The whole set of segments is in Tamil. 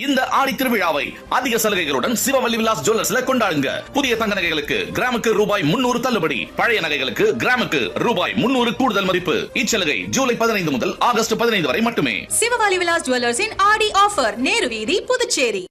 இந்த ஆடி திருவிழாவை அதிக சலுகைகளுடன் சிவவல்லி விலாஸ் ஜுவல்லர்ஸ்ல கொண்டாடுங்க புதிய தங்க நகைகளுக்கு கிராமுக்கு ரூபாய் முன்னூறு தள்ளுபடி பழைய நகைகளுக்கு கிராமுக்கு ரூபாய் முன்னூறு கூடுதல் மதிப்பு இச்சலுகை ஜூலை பதினைந்து முதல் ஆகஸ்ட் பதினைந்து வரை மட்டுமே சிவகாலி விலாஸ் ஜுவல்லர்ஸின் ஆடி ஆஃபர் நேரு வீதி புதுச்சேரி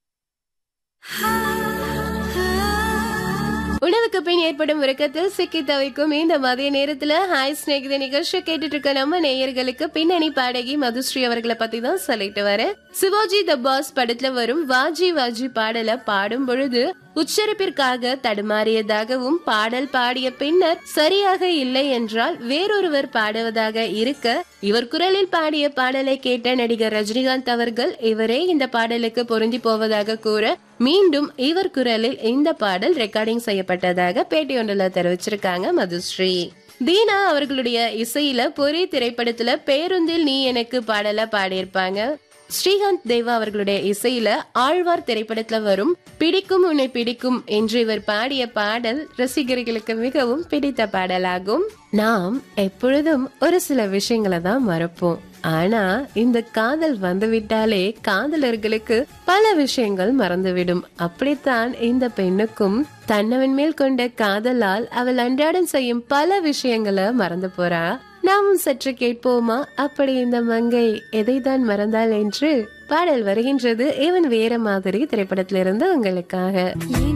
உணவுக்கு பின் ஏற்படும் உறக்கத்தில் சிக்கி தவிக்கும் இந்த மதிய நேரத்துல ஹாய் ஸ்நேகித நிகழ்ச்சி கேட்டுட்டு இருக்க நம்ம நேயர்களுக்கு பின்னணி பாடகி மதுஸ்ரீ அவர்களை பத்தி தான் சொல்லிட்டு வரேன் சிவாஜி த பாஸ் படத்துல வரும் வாஜி வாஜி பாடல பாடும் பொழுது உச்சரிப்பிற்காக தடுமாறியதாகவும் பாடல் பாடிய பின்னர் சரியாக இல்லை என்றால் வேறொருவர் பாடுவதாக இருக்க இவர் குரலில் பாடிய பாடலை கேட்ட நடிகர் ரஜினிகாந்த் அவர்கள் இவரே இந்த பாடலுக்கு பொருந்தி போவதாக கூற மீண்டும் இவர் குரலில் இந்த பாடல் ரெக்கார்டிங் செய்யப்பட்டதாக பேட்டி ஒன்றில் தெரிவிச்சிருக்காங்க மதுஸ்ரீ தீனா அவர்களுடைய இசையில பொறி திரைப்படத்துல பேருந்தில் நீ எனக்கு பாடல பாடியிருப்பாங்க ஸ்ரீகாந்த் தேவா அவர்களுடைய இசையில ஆழ்வார் திரைப்படத்துல வரும் பிடிக்கும் உன்னை பிடிக்கும் என்று இவர் பாடிய பாடல் ரசிகர்களுக்கு மிகவும் பிடித்த பாடலாகும் நாம் எப்பொழுதும் ஒரு சில விஷயங்களை தான் மறப்போம் ஆனா இந்த காதல் வந்துவிட்டாலே காதலர்களுக்கு பல விஷயங்கள் மறந்துவிடும் அப்படித்தான் இந்த பெண்ணுக்கும் தன்னவன் மேல் கொண்ட காதலால் அவள் அன்றாடம் செய்யும் பல விஷயங்களை மறந்து போறா நாமும் சற்று கேட்போமா அப்படி இந்த மங்கை எதைதான் மறந்தாள் என்று பாடல் வருகின்றது இவன் வேற மாதிரி திரைப்படத்திலிருந்து உங்களுக்காக